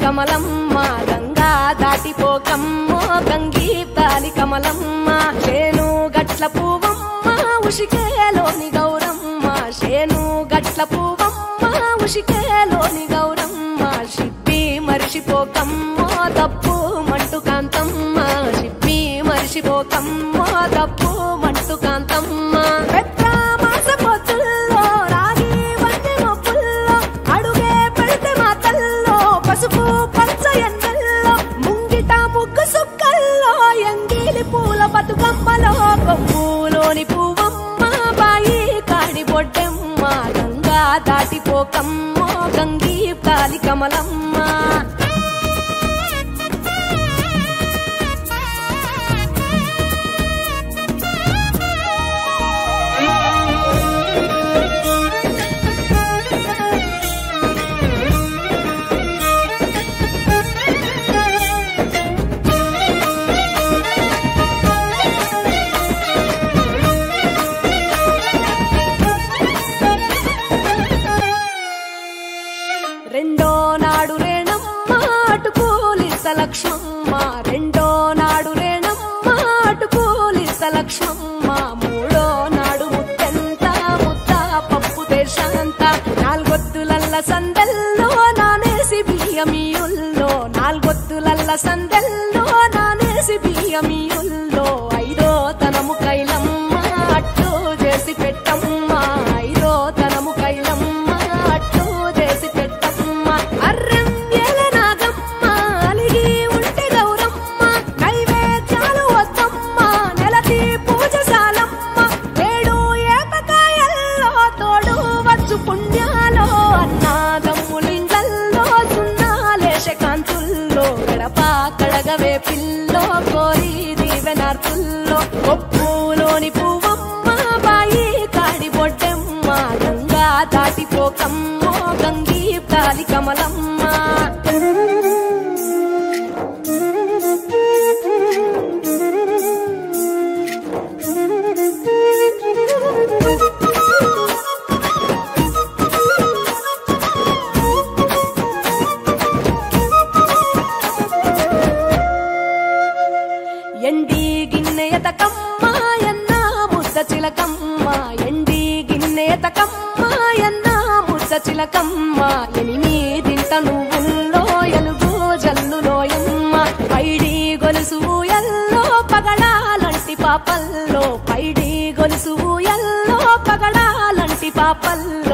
కమలమ్మ గంగా దాటిపోకమ్మ గంగీ తాలి కమలమ్మ శేను గట్ల పువ్వమ్మ ఉషికేలోని గౌరమ్మ శేను గట్ల పువ్వమ్మ ఉషికేలోని గౌరమ్మ షిప్పి మరిషిపోకమ్మ తప్పు మంటు కాంతమ్మ షిప్పి మరిషిపోకమ్మ తప్పు మంటు కాంతమ్మ పెద్ద మాస పొత్తుల్లో రాగి వంటి మొప్పుల్లో అడుగే పెడితే మా తల్లో పసుపు పచ్చ ఎన్నెల్లో ముంగిట ముగ్గు సుక్కల్లో ఎంగిలి పూల బతుకమ్మలో కొమ్ములోని పువ్వమ్మ బాయి కాడి బొడ్డెమ్మ గంగా దాటిపోకమ్మ గంగీ తాలి కమలమ్మ రెండో నాడు రేణమ్మ అటుకూలిస లక్ష్మమ్మ రెండో నాడు రేణమ్మ అటుకూలిస లక్ష్మమ్మ మూడో నాడు ముత్తెంత ముద్ద పప్పు దేశంత నాలుగొత్తులల్ల సందెల్లో నానేసి బియ్యమియుల్లో నాలుగొత్తులల్ల సందెల్లో నానేసి బియ్యమియుల్లో ఐదో తనము కైలమ్మ అట్టు చేసి పెట్టమ్మ ఐదో తనము కైలమ్మ అట్టు చేసి పెట్టమ్మ అర్రం ఏల నాగమ్మ అలిగి ఉంటే గౌరమ్మ నైవేద్యాలు వద్దమ్మ నెలతి పూజశాలమ్మ ఏడు ఏపకాయల్లో తోడు వచ్చు పుణ్యాలో అన్నాదమ్ములింగల్లో సున్నాలేశ కాంతుల్లో గడప కడగవే పిల్లో కోరి దీవెనార్తుల్లో ఒప్పులోని పువ్వమ్మ బాయి కాడి బొడ్డెమ్మ గంగా దాటిపోకమ్మ గంగీ తాలి కమలమ్మ ఎండి గిన్నెయతకమ్మ ఎన్న ముద్ద చిలకమ్మ ఎండి గిన్నెయతకమ్మ ఎన్న ముద్ద చిలకమ్మ ఎనిమిదింట నువ్వుల్లో ఎలుగు జల్లులోయమ్మ పైడి గొలుసు ఎల్లో పగడాలంటి పాపల్లో పైడి గొలుసు ఎల్లో పగడాలంటి పాపల్లో